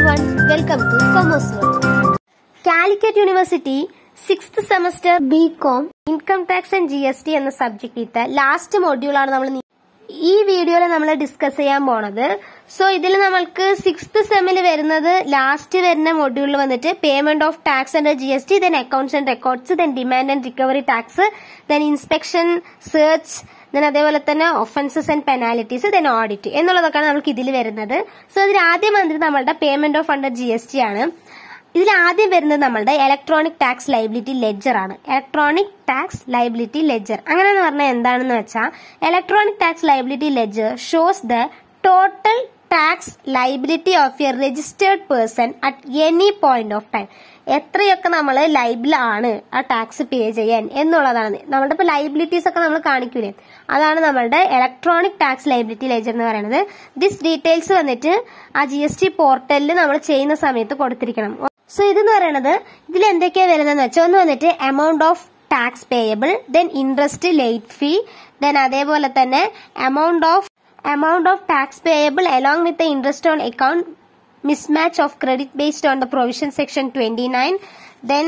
everyone, welcome to Commerce World. Calicut university sixth semester B com income tax and G S T എന്ന സബ്ജക്റ്റിത്തെ last മൊഡ്യൂളാണ് നമ്മൾ ഈ വീഡിയോയിൽ നമ്മൾ ഡിസ്കസ് ചെയ്യാൻ പോണത് സോ ഇതിൽ നമ്മൾക്ക് സിക്സ്ത് സെമ്മിൽ വരുന്നത് ലാസ്റ്റ് വരുന്ന മൊഡ്യൂളിൽ വന്നിട്ട് payment of tax and G S T then accounts and records then demand and recovery tax then inspection search then അതേപോലെ തന്നെ offences and penalties then audit എന്നുള്ളതൊക്കെയാണ് നമുക്ക് ഇതിൽ വരുന്നത് സോ ഇതിൽ ആദ്യം വന്നിട്ട് നമ്മളുടെ payment of under G S T ആണ് ഇതിൽ ആദ്യം വരുന്നത് നമ്മളുടെ ഇലക്ട്രോണിക് ടാക്സ് ലൈബിലിറ്റി ലെഡ്ജർ ആണ് ഇലക്ട്രോണിക് ടാക്സ് ലൈബിലിറ്റി ലെഡ്ജർ അങ്ങനെ എന്ന് പറഞ്ഞാൽ എന്താണെന്ന് വെച്ചാൽ electronic tax liability ledger shows the total tax liability of a registered person at any point of time എത്രയൊക്കെ നമ്മൾ ലൈബിലാണ് ആ ടാക്സ് പേ ചെയ്യാൻ എന്നുള്ളതാണ് നമ്മളുടെ ഇപ്പൊ ലൈബിലിറ്റീസ് ഒക്കെ നമ്മൾ കാണിക്കൂലേ അതാണ് നമ്മളുടെ ഇലക്ട്രോണിക് ടാക്സ് ലൈബിലിറ്റി ലെജർ എന്ന് പറയുന്നത് ദിസ് ഡീറ്റെയിൽസ് വന്നിട്ട് ആ ജി എസ് ടി പോർട്ടലിൽ നമ്മൾ ചെയ്യുന്ന സമയത്ത് കൊടുത്തിരിക്കണം സോ ഇതെന്ന് പറയുന്നത് ഇതിൽ എന്തൊക്കെയാ വരുന്നതെന്ന് വെച്ചാൽ ഒന്ന് വന്നിട്ട് amount of tax payable then interest late fee then അതേപോലെ തന്നെ amount of amount of tax payable along with the interest on account mismatch of credit based on the provision section 29 then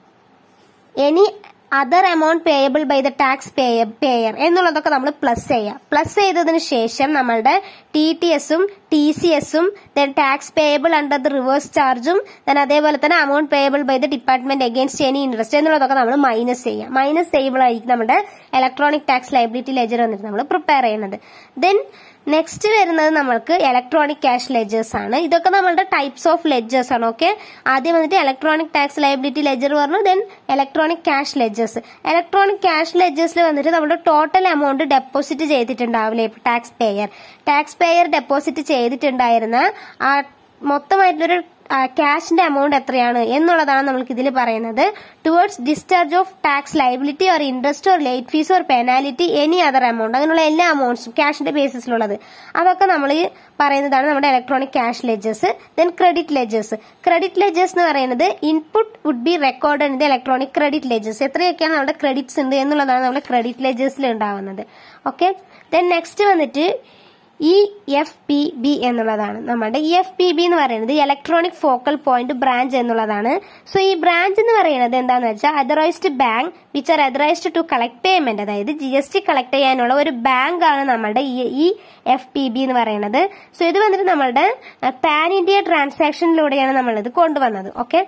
any other amount payable by the taxpayer എന്നുള്ളതൊക്കെ നമ്മൾ plus ചെയ്യുക plus ചെയ്തതിന് ശേഷം നമ്മളുടെ T T എസും T C എസും then tax payable under the reverse ചാർജും then അതേപോലെ തന്നെ amount payable by the department against any interest എന്നുള്ളതൊക്കെ നമ്മൾ മൈനസ് ചെയ്യുക മൈനസ് ചെയ്യുമ്പോഴായിരിക്കും നമ്മുടെ ഇലക്ട്രോണിക് ടാക്സ് ലൈബിലിറ്റി ലെജർ വന്നിട്ട് നമ്മൾ പ്രിപ്പയർ ചെയ്യുന്നത് ദെൻ നെക്സ്റ്റ് വരുന്നത് നമ്മൾക്ക് ഇലക്ട്രോണിക് ക്യാഷ് ലെജേഴ്സ് ആണ് ഇതൊക്കെ നമ്മളുടെ ടൈപ്സ് ഓഫ് ലെജേഴ്സ് ആണ് ഓക്കെ ആദ്യം വന്നിട്ട് ഇലക്ട്രോണിക് ടാക്സ് ലൈബിലിറ്റി ലെജർ പറഞ്ഞു then electronic cash ledgers electronic cash ലെജേഴ്സിൽ വന്നിട്ട് നമ്മുടെ ടോട്ടൽ എമൗണ്ട് ഡെപ്പോസിറ്റ് ചെയ്തിട്ടുണ്ടാവില്ലേ taxpayer taxpayer deposit ചെയ്തിട്ടുണ്ടായിരുന്ന ആ മൊത്തമായിട്ടുള്ളൊരു ക്യാഷിന്റെ എമൗണ്ട് എത്രയാണ് എന്നുള്ളതാണ് നമ്മൾക്ക് ഇതിൽ പറയുന്നത് towards discharge of tax liability or interest or late fees or penalty any other amount അങ്ങനെയുള്ള എല്ലാ എമൗണ്ട്സും ക്യാഷിന്റെ ബേസിസിലുള്ളത് അതൊക്കെ നമ്മൾ പറയുന്നതാണ് നമ്മുടെ electronic cash ledgers then credit ledgers credit ledgers എന്ന് പറയുന്നത് input would be record in the electronic credit ledgers എത്രയൊക്കെയാണ് നമ്മുടെ ക്രെഡിറ്റ്സ് ഉണ്ട് എന്നുള്ളതാണ് നമ്മുടെ ക്രെഡിറ്റ് ലെജേഴ്സിൽ ഉണ്ടാവുന്നത് ഓക്കെ ദെൻ നെക്സ്റ്റ് വന്നിട്ട് ഇ എഫ് പി ബി എന്നുള്ളതാണ് നമ്മുടെ ഇ എഫ് പി ബി എന്ന് പറയുന്നത് ഇലക്ട്രോണിക് ഫോക്കൽ പോയിന്റ് ബ്രാഞ്ച് എന്നുള്ളതാണ് സോ ഈ ബ്രാഞ്ച് എന്ന് പറയുന്നത് എന്താണെന്ന് വെച്ചാൽ authorised bank which are authorised to collect payment അതായത് ജി എസ് ടി കളക്ട് ചെയ്യാനുള്ള ഒരു ബാങ്ക് ആണ് നമ്മളുടെ ഈ എഫ് പി ബി എന്ന് പറയുന്നത് സോ ഇത് വന്നിട്ട് നമ്മളുടെ പാൻ ഇന്ത്യ ട്രാൻസാക്ഷനിലൂടെയാണ് നമ്മളിത് കൊണ്ടുവന്നത് okay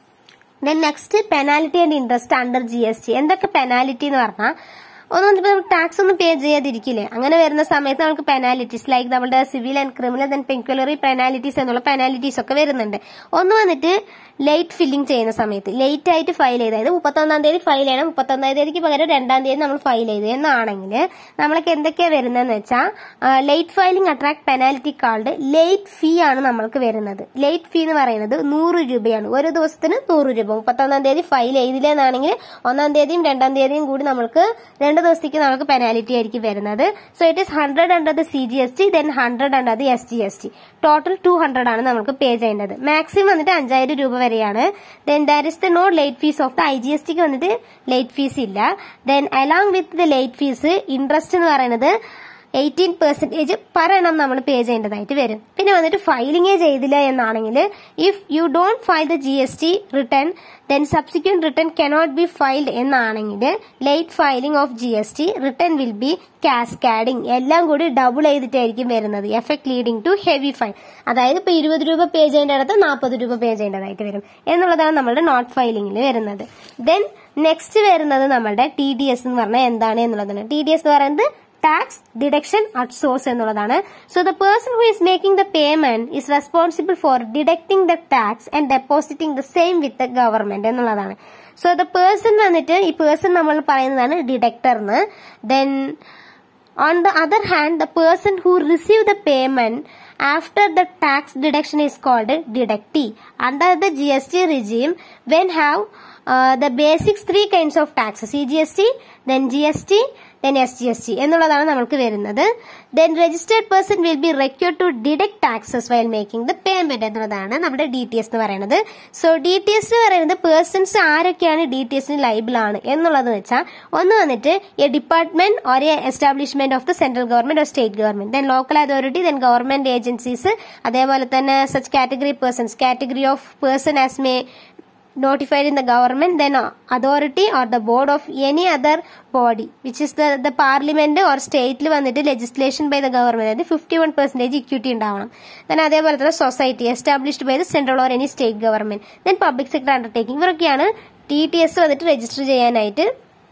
then next penalty and interest under G S T എന്തൊക്കെ പെനാലിറ്റി എന്ന് പറഞ്ഞാൽ ഒന്നും ഇപ്പൊ ടാക്സ് ഒന്നും പേ ചെയ്യാതിരിക്കില്ലേ അങ്ങനെ വരുന്ന സമയത്ത് നമുക്ക് പെനാലിറ്റീസ് ലൈക്ക് നമ്മുടെ civil and criminal then pecuniary penalties എന്നുള്ള പെനാലിറ്റീസ് ഒക്കെ വരുന്നുണ്ട് ഒന്ന് വന്നിട്ട് ലേറ്റ് ഫില്ലിംഗ് ചെയ്യുന്ന സമയത്ത് ലേറ്റ് ആയിട്ട് ഫയൽ ചെയ്ത് അതായത് മുപ്പത്തൊന്നാം തീയതി ഫയൽ ചെയ്യണം മുപ്പത്തൊന്നാം തീയതിക്ക് പകരം രണ്ടാം തീയതി നമ്മൾ ഫയൽ ചെയ്തു എന്നാണെങ്കിൽ നമ്മൾക്ക് എന്തൊക്കെയാ വരുന്നതെന്ന് വെച്ചാൽ late filing attract penalty called late fee ആണ് നമ്മൾക്ക് വരുന്നത് ലേറ്റ് ഫീ എന്ന് പറയുന്നത് നൂറ് രൂപയാണ് ഒരു ദിവസത്തിന് നൂറ് രൂപ മുപ്പത്തൊന്നാം തീയതി ഫയൽ ചെയ്തില്ലെന്നാണെങ്കിൽ ഒന്നാം തീയതിയും രണ്ടാം തീയതിയും കൂടി നമ്മൾക്ക് രണ്ട് ദിവസത്തേക്ക് നമുക്ക് പെനാലിറ്റി ആയിരിക്കും വരുന്നത് so it is hundred under the C G S T then hundred under the S G S T total two hundred ആണ് നമുക്ക് പേ ചെയ്യേണ്ടത് മാക്സിമം വന്നിട്ട് അഞ്ചായിരം രൂപ വരെയാണ് then there is the no late fees of the I G S ടിക്ക് വന്നിട്ട് late fees ഇല്ല then along with the late fees interest എന്ന് പറയുന്നത് എയ്റ്റീൻ പെർസെന്റേജ് പറയണം നമ്മൾ പേ ചെയ്യേണ്ടതായിട്ട് വരും പിന്നെ വന്നിട്ട് ഫയലിംഗേ ചെയ്തില്ല എന്നാണെങ്കിൽ if you don't file the G S T return then subsequent return cannot be filed എന്നാണെങ്കിൽ late filing of G S T return will be cascading എല്ലാം കൂടി ഡബിൾ ചെയ്തിട്ടായിരിക്കും വരുന്നത് effect leading to heavy fine അതായത് ഇപ്പൊ ഇരുപത് രൂപ പേ ചെയ്യേണ്ടടുത്ത് നാൽപ്പത് രൂപ പേ ചെയ്യേണ്ടതായിട്ട് വരും എന്നുള്ളതാണ് നമ്മുടെ നോട്ട് ഫയലിംഗിൽ വരുന്നത് ദെൻ നെക്സ്റ്റ് വരുന്നത് നമ്മുടെ ടി ഡി എസ് എന്ന് പറഞ്ഞാൽ എന്താണ് എന്നുള്ളതാണ് ടി ഡി എസ് എന്ന് പറയുന്നത് ടാക്സ് ഡിഡക്ഷൻ അറ്റ് സോഴ്സ് എന്നുള്ളതാണ് so the person who is making the payment is responsible for deducting the tax and depositing the same with the government എന്നുള്ളതാണ് so the person വന്നിട്ട് ഈ person നമ്മൾ പറയുന്നതാണ് deductor എന്ന് then on the other hand the person who receive the payment after the tax deduction is called deductee under the G S T regime when have the basics three kinds of tax C G S T then G S T then S G S T എന്നുള്ളതാണ് നമുക്ക് വരുന്നത് then registered person will be require to deduct taxes while making the payment എന്നുള്ളതാണ് നമ്മുടെ D T S എന്ന് പറയുന്നത് so D T S എന്ന് പറയുന്നത് persons ആരൊക്കെയാണ് ഡി ടി എസിന് ലൈബിൾ ആണ് എന്നുള്ളത് വെച്ചാൽ ഒന്ന് വന്നിട്ട് a department or a establishment of the central government or state government then local authority then government agencies അതേപോലെ തന്നെ such category persons category of person as may notified in the government then authority or the board of any other body which is the the parliament or സ്റ്റേറ്റിൽ വന്നിട്ട് legislation by the government അതായത് fifty one percentage equity ഉണ്ടാവണം then അതേപോലെ തന്നെ society established by the central or any state government then public sector undertaking ഇവരൊക്കെയാണ് T T S വന്നിട്ട് register ചെയ്യാനായിട്ട്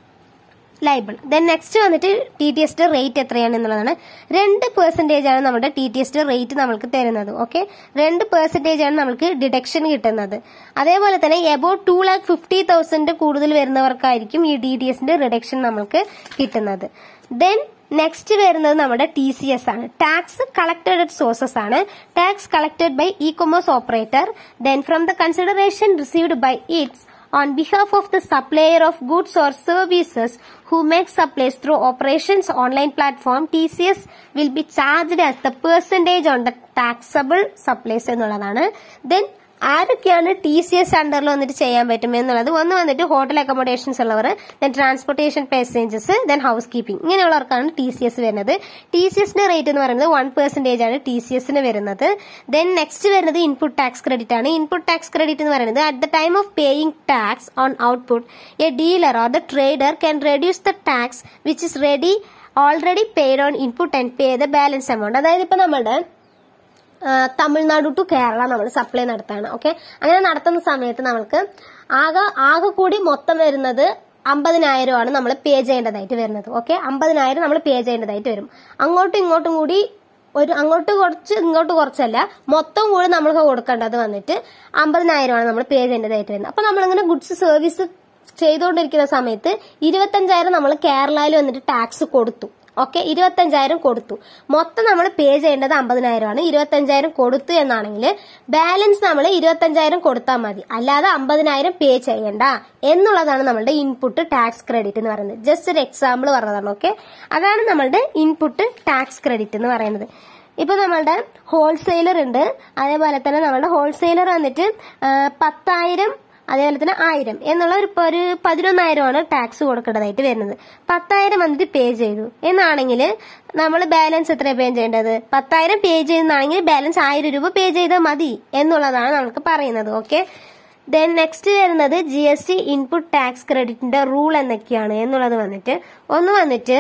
liable then next വന്നിട്ട് ടി ടി എസിന്റെ rate എത്രയാണ് എന്നുള്ളതാണ് രണ്ട് പെർസെന്റേജ് ആണ് നമ്മുടെ ടി ടി എസിന്റെ റേറ്റ് നമ്മൾക്ക് തരുന്നത് ഓക്കെ രണ്ട് പെർസെന്റേജ് ആണ് നമുക്ക് ഡിഡക്ഷൻ കിട്ടുന്നത് അതേപോലെ തന്നെ about two lakh fifty thousand കൂടുതൽ വരുന്നവർക്കായിരിക്കും ഈ ടി ടി എസിന്റെ റിഡക്ഷൻ നമുക്ക് കിട്ടുന്നത് ദെൻ നെക്സ്റ്റ് വരുന്നത് നമ്മുടെ ടി സി എസ് ആണ് ടാക്സ് കളക്ടഡ് അറ്റ് സോഴ്സസ് ആണ് tax collected by e commerce operator then from the consideration received by its on behalf of the supplier of goods or services who makes supplies through operations online platform TCS will be charged as the percentage on the taxable supplies എന്നുള്ളതാണ് then ആരൊക്കെയാണ് T C S അണ്ടറിൽ വന്നിട്ട് ചെയ്യാൻ പറ്റും എന്നുള്ളത് ഒന്ന് വന്നിട്ട് hotel accommodations ഉള്ളവർ then transportation passengers then housekeeping ഇങ്ങനെയുള്ളവർക്കാണ് ടി സി എസ് വരുന്നത് ടി സി എസിന്റെ റേറ്റ് എന്ന് പറയുന്നത് വൺ പെർസെന്റേജ് ആണ് ടി സി എസിന് വരുന്നത് ദെൻ നെക്സ്റ്റ് വരുന്നത് ഇൻപുട്ട് ടാക്സ് ക്രെഡിറ്റ് ആണ് ഇൻപുട്ട് ടാക്സ് ക്രെഡിറ്റ് എന്ന് പറയുന്നത് at the time of paying tax on output a dealer or the trader can reduce the tax which is ready already paid on input and pay the balance amount അതായത് ഇപ്പൊ നമ്മുടെ Tamil Nadu to Kerala നമ്മൾ supply നടത്താണ് okay അങ്ങനെ നടത്തുന്ന സമയത്ത് നമ്മൾക്ക് ആകെ ആകെ കൂടി മൊത്തം വരുന്നത് അമ്പതിനായിരമാണ് നമ്മൾ പേ ചെയ്യേണ്ടതായിട്ട് വരുന്നത് ഓക്കെ അമ്പതിനായിരം നമ്മൾ പേ ചെയ്യേണ്ടതായിട്ട് വരും അങ്ങോട്ടും ഇങ്ങോട്ടും കൂടി ഒരു അങ്ങോട്ട് കുറച്ച് ഇങ്ങോട്ട് കുറച്ചല്ല മൊത്തം കൂടി നമ്മൾക്ക് കൊടുക്കേണ്ടത് വന്നിട്ട് അമ്പതിനായിരമാണ് നമ്മൾ പേ ചെയ്യേണ്ടതായിട്ട് വരുന്നത് അപ്പൊ നമ്മളിങ്ങനെ ഗുഡ്സ് സർവീസ് ചെയ്തുകൊണ്ടിരിക്കുന്ന സമയത്ത് ഇരുപത്തഞ്ചായിരം നമ്മൾ കേരളയിൽ വന്നിട്ട് ടാക്സ് കൊടുത്തു ഓക്കെ ഇരുപത്തഞ്ചായിരം കൊടുത്തു മൊത്തം നമ്മൾ പേ ചെയ്യേണ്ടത് അമ്പതിനായിരമാണ് ഇരുപത്തഞ്ചായിരം കൊടുത്തു എന്നാണെങ്കിൽ ബാലൻസ് നമ്മൾ ഇരുപത്തഞ്ചായിരം കൊടുത്താൽ മതി അല്ലാതെ അമ്പതിനായിരം പേ ചെയ്യണ്ട എന്നുള്ളതാണ് നമ്മളുടെ ഇൻപുട്ട് ടാക്സ് ക്രെഡിറ്റ് എന്ന് പറയുന്നത് ജസ്റ്റ് ഒരു എക്സാമ്പിൾ പറഞ്ഞതാണ് ഓക്കെ അതാണ് നമ്മളുടെ ഇൻപുട്ട് ടാക്സ് ക്രെഡിറ്റ് എന്ന് പറയുന്നത് ഇപ്പൊ നമ്മളുടെ ഹോൾസെയിലർ ഉണ്ട് അതേപോലെ തന്നെ നമ്മളുടെ ഹോൾസെയിലർ വന്നിട്ട് പത്തായിരം അതേപോലെ തന്നെ ആയിരം എന്നുള്ള ഒരു ഒരു പതിനൊന്നായിരമാണ് ടാക്സ് കൊടുക്കേണ്ടതായിട്ട് വരുന്നത് പത്തായിരം വന്നിട്ട് പേ ചെയ്തു എന്നാണെങ്കിൽ നമ്മൾ ബാലൻസ് എത്ര പേ ചെയ്യേണ്ടത് പത്തായിരം പേ ചെയ്യുന്നതാണെങ്കിൽ ബാലൻസ് ആയിരം രൂപ പേ ചെയ്താൽ മതി എന്നുള്ളതാണ് നമുക്ക് പറയുന്നത് ഓക്കെ ദെൻ നെക്സ്റ്റ് വരുന്നത് G S T input tax ക്രെഡിറ്റിന്റെ റൂൾ എന്തൊക്കെയാണ് എന്നുള്ളത് വന്നിട്ട് ഒന്ന് വന്നിട്ട്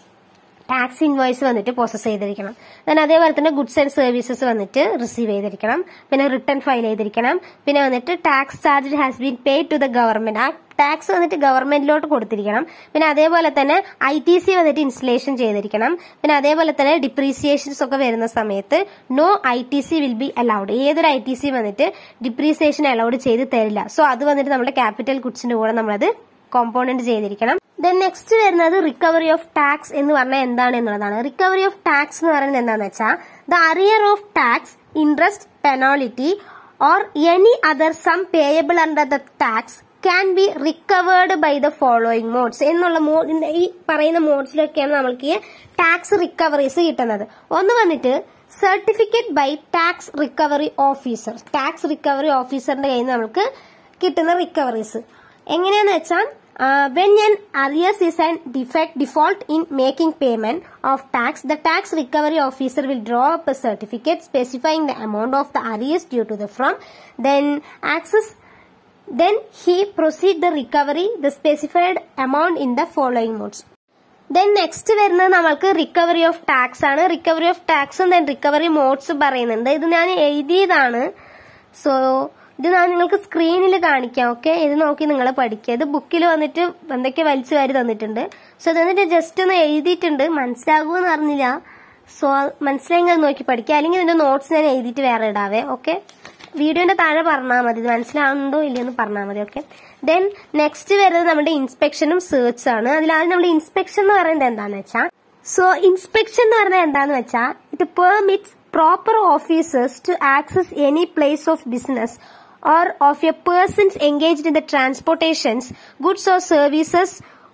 ടാക്സ് ഇൻവോയ്സ് വന്നിട്ട് പ്രോസസ് ചെയ്തിരിക്കണം then അതേപോലെ തന്നെ ഗുഡ്സ് ആൻഡ് സർവീസസ് വന്നിട്ട് റിസീവ് ചെയ്തിരിക്കണം പിന്നെ റിട്ടേൺ ഫയൽ ചെയ്തിരിക്കണം പിന്നെ വന്നിട്ട് tax charge has been paid to the government ആ ടാക്സ് വന്നിട്ട് ഗവൺമെന്റിലോട്ട് കൊടുത്തിരിക്കണം പിന്നെ അതേപോലെ തന്നെ ഐ ടി സി വന്നിട്ട് ഇൻസ്റ്റലേഷൻ ചെയ്തിരിക്കണം പിന്നെ അതേപോലെ തന്നെ ഡിപ്രീസിയേഷൻസ് ഒക്കെ വരുന്ന സമയത്ത് no I T C will be allowed ഏതൊരു ഐ ടി സി വന്നിട്ട് ഡിപ്രീസിയേഷൻ അലൗഡ് ചെയ്ത് തരില്ല സോ അത് വന്നിട്ട് നമ്മുടെ ക്യാപിറ്റൽ ഗുഡ്സിന്റെ കൂടെ നമ്മളത് കോമ്പോണന്റ് ചെയ്തിരിക്കണം ദെൻ നെക്സ്റ്റ് വരുന്നത് റിക്കവറി ഓഫ് ടാക്സ് എന്ന് പറഞ്ഞാൽ എന്താണ് എന്നുള്ളതാണ് റിക്കവറി ഓഫ് ടാക്സ് എന്ന് പറയുന്നത് എന്താണെന്ന് വെച്ചാൽ the arrear of tax interest penalty or any other sum payable under the tax can be recovered by the following modes എന്നുള്ള മോ ഈ പറയുന്ന മോഡ്സിലൊക്കെയാണ് നമ്മൾക്ക് ഈ ടാക്സ് റിക്കവറീസ് കിട്ടുന്നത് ഒന്ന് വന്നിട്ട് certificate by tax recovery officer tax recovery ഓഫീസറിന്റെ കയ്യിൽ നിന്ന് നമുക്ക് കിട്ടുന്ന റിക്കവറീസ് എങ്ങനെയാന്ന് വെച്ചാൽ വെൻ ഞാൻ arrears is an defect default in making payment of tax the tax recovery officer will draw up a certificate specifying the amount of the arrears due to the from then access then he proceed the recovery the specified amount in the following modes then next വരുന്നത് നമ്മൾക്ക് recovery of tax ആണ് recovery of ടാക്സും then recovery modes പറയുന്നുണ്ട് ഇത് ഞാൻ എഴുതിയതാണ് so ഇത് ഞാൻ നിങ്ങൾക്ക് സ്ക്രീനിൽ കാണിക്കാം ഓക്കെ ഇത് നോക്കി നിങ്ങൾ പഠിക്കുക ഇത് ബുക്കിൽ വന്നിട്ട് എന്തൊക്കെ വലിച്ചു വാരി തന്നിട്ടുണ്ട് സോ ഇത് വന്നിട്ട് ജസ്റ്റ് ഒന്ന് എഴുതിയിട്ടുണ്ട് മനസ്സിലാകുമെന്ന് അറിഞ്ഞില്ല സോ മനസ്സിലായെങ്കിൽ അത് നോക്കി പഠിക്കുക അല്ലെങ്കിൽ ഇതിന്റെ നോട്ട്സ് ഞാൻ എഴുതിയിട്ട് വേറെ ഇടാവേ ഓക്കെ വീഡിയോന്റെ താഴെ പറഞ്ഞാൽ മതി ഇത് മനസ്സിലാവുന്നുണ്ടോ ഇല്ലയെന്ന് പറഞ്ഞാൽ മതി ഓക്കെ ദെൻ നെക്സ്റ്റ് വരുന്നത് നമ്മുടെ ഇൻസ്പെക്ഷനും സെർച്ച് ആണ് അതിലാദ്യം നമ്മുടെ ഇൻസ്പെക്ഷൻ എന്ന് പറയുന്നത് എന്താന്ന് വെച്ചാൽ സോ ഇൻസ്പെക്ഷൻ എന്ന് പറയുന്നത് എന്താന്ന് വെച്ചാൽ it permits proper officers to access any place of business or of a persons engaged in the transportations, goods or services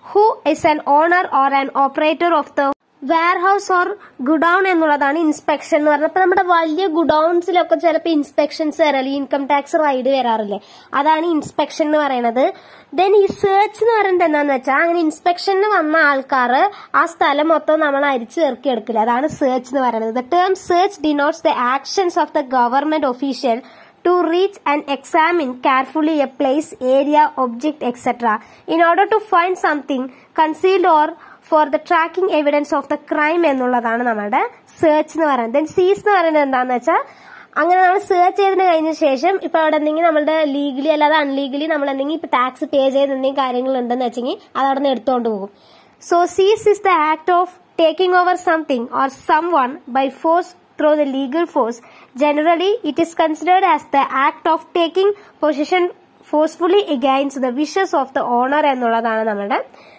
who is an owner or an operator of the warehouse or godown എന്നുള്ളതാണ് inspection എന്ന് പറഞ്ഞാൽ അപ്പൊ നമ്മുടെ വലിയ ഗുഡൌൺസിലൊക്കെ ചിലപ്പോൾ inspections വരാറില്ല income tax ride വരാറില്ലേ അതാണ് inspection എന്ന് പറയുന്നത് ദെൻ ഈ സെർച്ച് എന്ന് പറയുന്നത് എന്താന്ന് വെച്ചാൽ അങ്ങനെ ഇൻസ്പെക്ഷന് വന്ന ആൾക്കാർ ആ സ്ഥലം മൊത്തം നമ്മൾ അരിച്ചു ചേർക്കി എടുക്കില്ല അതാണ് സെർച്ച് എന്ന് പറയുന്നത് the term search denotes the actions of the government official to reach and examine carefully a place, area, object, etc. in order to find something concealed or for the tracking evidence of the crime എന്നുള്ളതാണ് നമ്മുടെ search എന്ന് പറയുന്നത് then സീസ് എന്ന് പറയുന്നത് എന്താണെന്ന് വെച്ചാൽ അങ്ങനെ നമ്മൾ സെർച്ച് ചെയ്തതിന് കഴിഞ്ഞ ശേഷം ഇപ്പൊ അവിടെ എന്തെങ്കിലും നമ്മളുടെ ലീഗലി അല്ലാതെ അൺലീഗലി നമ്മൾ എന്തെങ്കിലും ഇപ്പൊ ടാക്സ് പേ ചെയ്ത് എന്തെങ്കിലും കാര്യങ്ങൾ ഉണ്ടെന്ന് വെച്ചെങ്കിൽ അത് അവിടെ നിന്ന് എടുത്തുകൊണ്ട് പോകും so seize is the act of taking over something or someone by force through the legal force. Generally, it is considered as the act of taking possession forcefully against the wishes of the owner എന്നുള്ളതാണ് നമ്മുടെ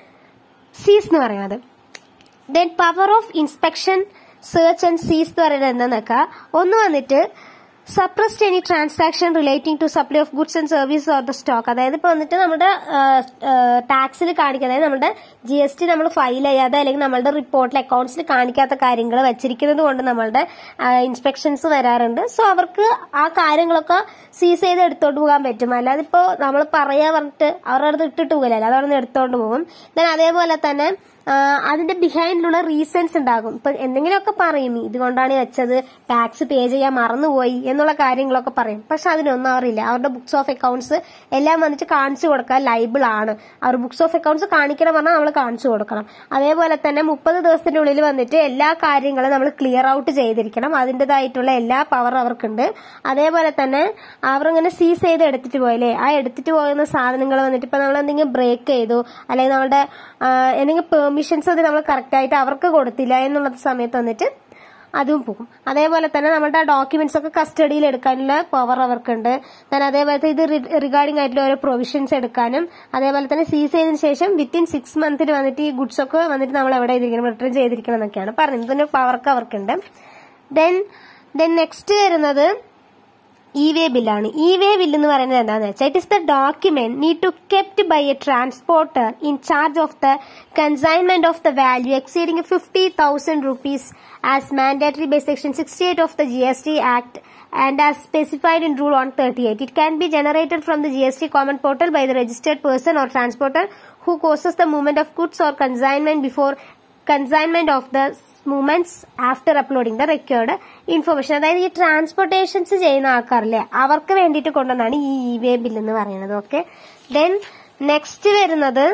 seize എന്ന് പറയുന്നത് then power of inspection search and seize എന്ന് പറയുന്നത് എന്താണെന്ന് വെച്ചാൽ ഒന്ന് വന്നിട്ട് suppressed any transaction relating to supply of goods and service or the stock അതായത് ഇപ്പൊ വന്നിട്ട് നമ്മുടെ ടാക്സിൽ കാണിക്കുക അതായത് നമ്മുടെ ജി എസ് ടി നമ്മൾ ഫയൽ ചെയ്യാതെ അല്ലെങ്കിൽ നമ്മളുടെ റിപ്പോർട്ടിൽ അക്കൗണ്ട്സിൽ കാണിക്കാത്ത കാര്യങ്ങൾ വെച്ചിരിക്കുന്നത് കൊണ്ട് നമ്മളുടെ ഇൻസ്പെക്ഷൻസ് വരാറുണ്ട് സോ അവർക്ക് ആ കാര്യങ്ങളൊക്കെ സീസ് ചെയ്ത് എടുത്തോണ്ട് പോകാൻ പറ്റും അല്ലാതെ ഇപ്പോ നമ്മൾ പറയാ പറഞ്ഞിട്ട് അവരുടെ അടുത്ത് ഇട്ടിട്ട് പോകില്ല അതവിടെ നിന്ന് എടുത്തോണ്ട് പോകും ദെൻ അതേപോലെ തന്നെ അതിന്റെ ബിഹൈൻഡിലുള്ള റീസൺസ് ഉണ്ടാകും ഇപ്പൊ എന്തെങ്കിലുമൊക്കെ പറയും ഇതുകൊണ്ടാണ് വെച്ചത് ടാക്സ് പേ ചെയ്യാൻ മറന്നുപോയി എന്നുള്ള കാര്യങ്ങളൊക്കെ പറയും പക്ഷെ അതിനൊന്നും അവരില്ല അവരുടെ ബുക്സ് ഓഫ് അക്കൗണ്ട്സ് എല്ലാം വന്നിട്ട് കാണിച്ചു കൊടുക്കാൻ ലൈബിൾ ആണ് അവർ ബുക്സ് ഓഫ് അക്കൗണ്ട്സ് കാണിക്കണം പറഞ്ഞാൽ നമ്മൾ കാണിച്ചു കൊടുക്കണം അതേപോലെ തന്നെ മുപ്പത് ദിവസത്തിന്റെ ഉള്ളിൽ വന്നിട്ട് എല്ലാ കാര്യങ്ങളും നമ്മൾ ക്ലിയർ ഔട്ട് ചെയ്തിരിക്കണം അതിൻ്റെതായിട്ടുള്ള എല്ലാ പവർ അവർക്കുണ്ട് അതേപോലെ തന്നെ അവർ ഇങ്ങനെ സീസ് ചെയ്ത് എടുത്തിട്ട് പോയല്ലേ ആ എടുത്തിട്ട് പോകുന്ന സാധനങ്ങൾ വന്നിട്ട് ഇപ്പൊ നമ്മൾ എന്തെങ്കിലും ബ്രേക്ക് ചെയ്തു അല്ലെങ്കിൽ നമ്മുടെ എന്തെങ്കിലും പെർമിഷൻസ് അത് നമ്മൾ കറക്റ്റ് ആയിട്ട് അവർക്ക് കൊടുത്തില്ല എന്നുള്ള സമയത്ത് വന്നിട്ട് അതും പോകും അതേപോലെ തന്നെ നമ്മുടെ ഡോക്യുമെന്റ്സ് ഒക്കെ കസ്റ്റഡിയിൽ എടുക്കാനുള്ള പവർ അവർക്കുണ്ട് then അതേപോലെ ഇത് റിഗാർഡിംഗ് ആയിട്ടുള്ള ഓരോ പ്രൊവിഷൻസ് എടുക്കാനും അതേപോലെ തന്നെ സീസ് ചെയ്തതിനു ശേഷം വിത്തിൻ സിക്സ് മന്തിൽ വന്നിട്ട് ഈ ഗുഡ്സ് ഒക്കെ വന്നിട്ട് നമ്മൾ എവിടെ ചെയ്തിരിക്കണം റിട്ടേൺ ചെയ്തിരിക്കണം എന്നൊക്കെയാണ് പറയുന്നത് ഇതിന്റെ പവർക്ക് അവർക്കുണ്ട് ദെൻ ദെൻ നെക്സ്റ്റ് വരുന്നത് ഇ വേ ബില്ലാണ് ഇ വേ ബില്ല് എന്ന് പറയുന്നത് എന്താണെന്ന് വെച്ചാൽ it is the document need to kept by a transporter in charge of the consignment of the value exceeding fifty thousand rupees as mandatory by section sixty eight of the G S T act and as specified in Rule 138. It can be generated from the GST common portal by the registered person or transporter who causes the movement of goods or consignment before consignment of the movements after uploading the record information അതായത് ഈ transportations ചെയ്യുന്ന ആൾക്കാരില്ലേ അവർക്ക് വേണ്ടിയിട്ട് കൊണ്ടുവന്നാണ് ഈ e way bill എന്ന് പറയുന്നത് okay then next വരുന്നത്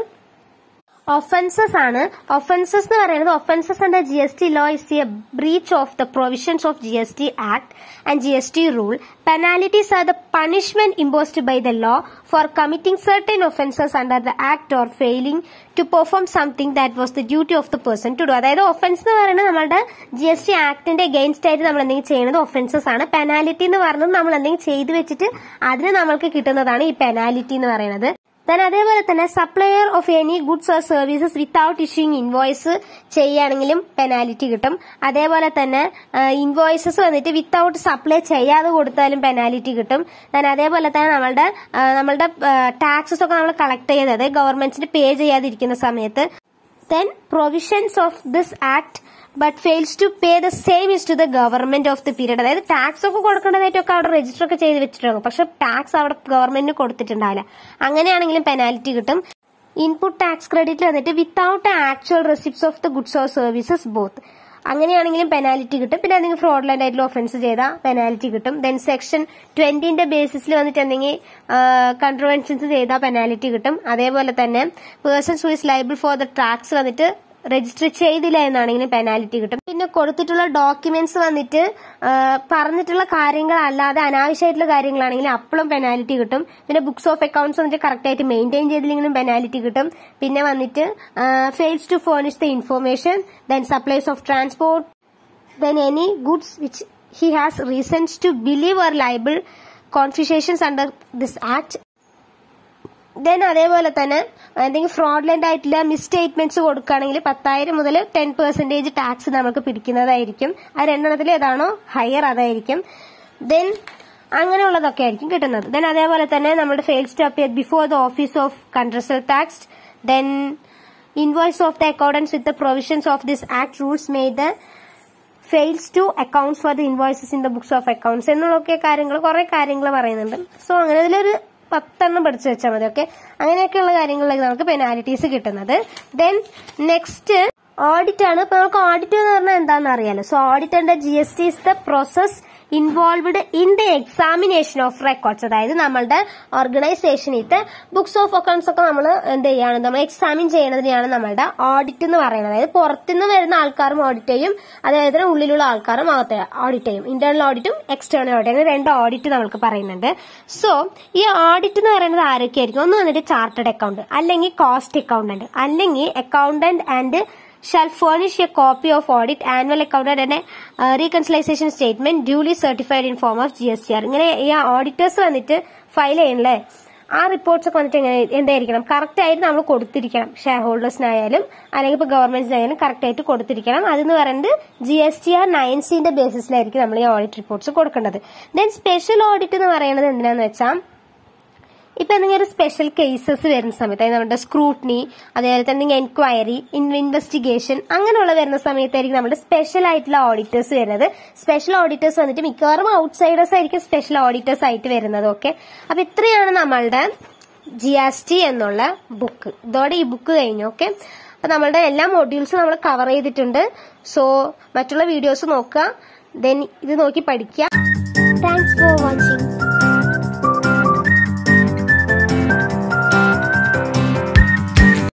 offences ആണ് ഒഫൻസസ് എന്ന് പറയുന്നത് offences under G S T law is a breach of the provisions of G S T act and G S T rule penalties are the punishment imposed by the law for committing certain offences under the act or failing to perform something that was the duty of the person to do അതായത് offence എന്ന് പറയുന്നത് നമ്മുടെ G S T ആക്ടിന്റെ against ആയിട്ട് നമ്മൾ എന്തെങ്കിലും ചെയ്യുന്നത് offences ആണ് പെനാലിറ്റി എന്ന് പറയുന്നത് നമ്മൾ എന്തെങ്കിലും ചെയ്തു വെച്ചിട്ട് അതിന് നമ്മൾക്ക് കിട്ടുന്നതാണ് ഈ പെനാലിറ്റി എന്ന് പറയുന്നത് then അതേപോലെ തന്നെ supplier of any goods or services without issuing invoice ചെയ്യുകയാണെങ്കിലും പെനാലിറ്റി കിട്ടും അതേപോലെ തന്നെ ഇൻവോയ്സസ് വന്നിട്ട് വിത്തൌട്ട് സപ്ലൈ ചെയ്യാതെ കൊടുത്താലും പെനാലിറ്റി കിട്ടും then അതേപോലെ തന്നെ നമ്മളുടെ ആ, നമ്മളുടെ ടാക്സസ് ഒക്കെ നമ്മൾ കളക്ട് ചെയ്തത് ഗവൺമെന്റിന് പേ ചെയ്യാതിരിക്കുന്ന സമയത്ത് then provisions of this act but fails to pay the same is to the government of the period അതായത് ടാക്സ് ഒക്കെ കൊടുക്കേണ്ടതായിട്ടൊക്കെ അവിടെ രജിസ്റ്റർ ഒക്കെ ചെയ്ത് വെച്ചിട്ടുണ്ടാകും പക്ഷെ ടാക്സ് അവിടെ ഗവൺമെന്റിന് കൊടുത്തിട്ടുണ്ടാവില്ല അങ്ങനെയാണെങ്കിലും പെനാൽറ്റി കിട്ടും ഇൻപുട്ട് ടാക്സ് ക്രെഡിറ്റ് വന്നിട്ട് without actual receipts of the goods or services both അങ്ങനെയാണെങ്കിലും പെനാലിറ്റി കിട്ടും പിന്നെ എന്തെങ്കിലും ഫ്രോഡ്ലന്റ് ആയിട്ടുള്ള ഒഫൻസ് ചെയ്താൽ പെനാലിറ്റി കിട്ടും ദെൻ സെക്ഷൻ ട്വന്റിന്റെ ബേസിസിൽ വന്നിട്ട് എന്തെങ്കിലും കൺട്രവെൻഷൻസ് ചെയ്താൽ പെനാലിറ്റി കിട്ടും അതേപോലെ തന്നെ persons who is liable for the tax വന്നിട്ട് രജിസ്റ്റർ ചെയ്തില്ല എന്നാണെങ്കിലും പെനാലിറ്റി കിട്ടും പിന്നെ കൊടുത്തിട്ടുള്ള ഡോക്യുമെന്റ്സ് വന്നിട്ട് ആ, പറഞ്ഞിട്ടുള്ള കാര്യങ്ങളല്ലാതെ അനാവശ്യമായിട്ടുള്ള കാര്യങ്ങളാണെങ്കിൽ അപ്പോഴും പെനാലിറ്റി കിട്ടും പിന്നെ ബുക്സ് ഓഫ് അക്കൗണ്ട്സ് വന്നിട്ട് കറക്റ്റ് ആയിട്ട് മെയിൻറ്റെയിൻ ചെയ്തില്ലെങ്കിലും പെനാലിറ്റി കിട്ടും പിന്നെ വന്നിട്ട് fails to furnish the information then supplies of transport then any goods which he has reasons to believe are liable confiscations under this act then അതേപോലെ തന്നെ എന്തെങ്കിലും ഫ്രോഡ്ലന്റ് ആയിട്ടുള്ള മിസ്റ്റേറ്റ്മെന്റ്സ് കൊടുക്കുകയാണെങ്കിൽ പത്തായിരം മുതൽ ടെൻ പെർസെന്റേജ് ടാക്സ് നമുക്ക് പിടിക്കുന്നതായിരിക്കും ആ രണ്ടെണ്ണത്തിൽ ഏതാണോ ഹയർ അതായിരിക്കും ദെൻ അങ്ങനെയുള്ളതൊക്കെ ആയിരിക്കും കിട്ടുന്നത് ദെൻ അതേപോലെ തന്നെ നമ്മുടെ fails to appear before the office of central tax then invoice of the accordance with the provisions of this act rules made the fails to accounts for the invoices in the books of accounts എന്നുള്ളൊക്കെ കാര്യങ്ങൾ കുറെ കാര്യങ്ങൾ പറയുന്നുണ്ട് so അങ്ങനെ ഇതിലൊരു പത്തെണ്ണം പഠിച്ചു വെച്ചാൽ മതി ഓക്കെ അങ്ങനെയൊക്കെയുള്ള കാര്യങ്ങളിലേക്ക് നമുക്ക് പെനാലിറ്റീസ് കിട്ടുന്നത് ദെൻ നെക്സ്റ്റ് ഓഡിറ്റ് ആണ് ഇപ്പൊ നമുക്ക് ഓഡിറ്റ് എന്ന് പറഞ്ഞാൽ എന്താണെന്ന് അറിയാലോ so audit and G S T is the process involved in the examination of records അതായത് നമ്മളുടെ ഓർഗനൈസേഷനിത്തെ ബുക്സ് ഓഫ് അക്കൗണ്ട്സ് ഒക്കെ നമ്മൾ എന്ത് ചെയ്യാണ് നമ്മൾ എക്സാമിൻ ചെയ്യുന്നതിനെയാണ് നമ്മളുടെ ഓഡിറ്റ് എന്ന് പറയുന്നത് അതായത് പുറത്തുനിന്ന് വരുന്ന ആൾക്കാരും ഓഡിറ്റ് ചെയ്യും അതായത് ഉള്ളിലുള്ള ആൾക്കാരും അകത്തെ ഓഡിറ്റ് ചെയ്യും ഇന്റേണൽ ഓഡിറ്റും എക്സ്റ്റേണൽ ഓഡിറ്റും അങ്ങനെ രണ്ട് ഓഡിറ്റ് നമുക്ക് പറയുന്നുണ്ട് സോ ഈ ഓഡിറ്റ് എന്ന് പറയുന്നത് ആരൊക്കെയായിരിക്കും ഒന്ന് വന്നിട്ട് ചാർട്ടേഡ് അക്കൗണ്ട് അല്ലെങ്കിൽ കോസ്റ്റ് അക്കൗണ്ടന്റ് അല്ലെങ്കിൽ accountant and shall furnish a copy of audit annual accounted and a uh, reconciliation statement duly certified in form of GSTR ഇങ്ങനെ ഈ ഓഡിറ്റേഴ്സ് വന്നിട്ട് ഫയൽ ചെയ്യണല്ലേ ആ റിപ്പോർട്ട്സ് ഒക്കെ വന്നിട്ട് എങ്ങനെ എന്തായിരിക്കണം കറക്റ്റ് ആയിട്ട് നമ്മൾ കൊടുത്തിരിക്കണം ഷെയർ ഹോൾഡേഴ്സിനായാലും അല്ലെങ്കിൽ ഇപ്പോൾ ഗവൺമെന്റിനായാലും കറക്റ്റ് ആയിട്ട് കൊടുത്തിരിക്കണം അതെന്ന് പറയുന്നത് G S T R nine സിന്റെ ബേസിസിലായിരിക്കും നമ്മൾ ഈ ഓഡിറ്റ് റിപ്പോർട്ട്സ് കൊടുക്കേണ്ടത് ദെൻ സ്പെഷ്യൽ ഓഡിറ്റ് എന്ന് പറയുന്നത് എന്തിനാന്ന് വെച്ചാൽ ഇപ്പൊ എന്തെങ്കിലും ഒരു സ്പെഷ്യൽ കേസസ് വരുന്ന സമയത്ത് അതായത് നമ്മുടെ സ്ക്രൂട്ടനി അതേപോലെ തന്നെ എൻക്വയറി ഇൻവെസ്റ്റിഗേഷൻ അങ്ങനെയുള്ള വരുന്ന സമയത്തായിരിക്കും നമ്മുടെ സ്പെഷ്യൽ ആയിട്ടുള്ള ഓഡിറ്റേഴ്സ് വരുന്നത് സ്പെഷ്യൽ ഓഡിറ്റേഴ്സ് വന്നിട്ട് മിക്കവാറും ഔട്ട്സൈഡേഴ്സ് ആയിരിക്കും സ്പെഷ്യൽ ഓഡിറ്റേഴ്സ് ആയിട്ട് വരുന്നത് ഓക്കെ അപ്പൊ ഇത്രയാണ് നമ്മളുടെ ജി എസ് ടി എന്നുള്ള ബുക്ക് ഇതോടെ ഈ ബുക്ക് കഴിഞ്ഞു ഓക്കെ അപ്പൊ നമ്മളുടെ എല്ലാ മൊഡ്യൂൾസും നമ്മൾ കവർ ചെയ്തിട്ടുണ്ട് സോ മറ്റുള്ള വീഡിയോസ് നോക്കുക ദെൻ ഇത് നോക്കി പഠിക്കുക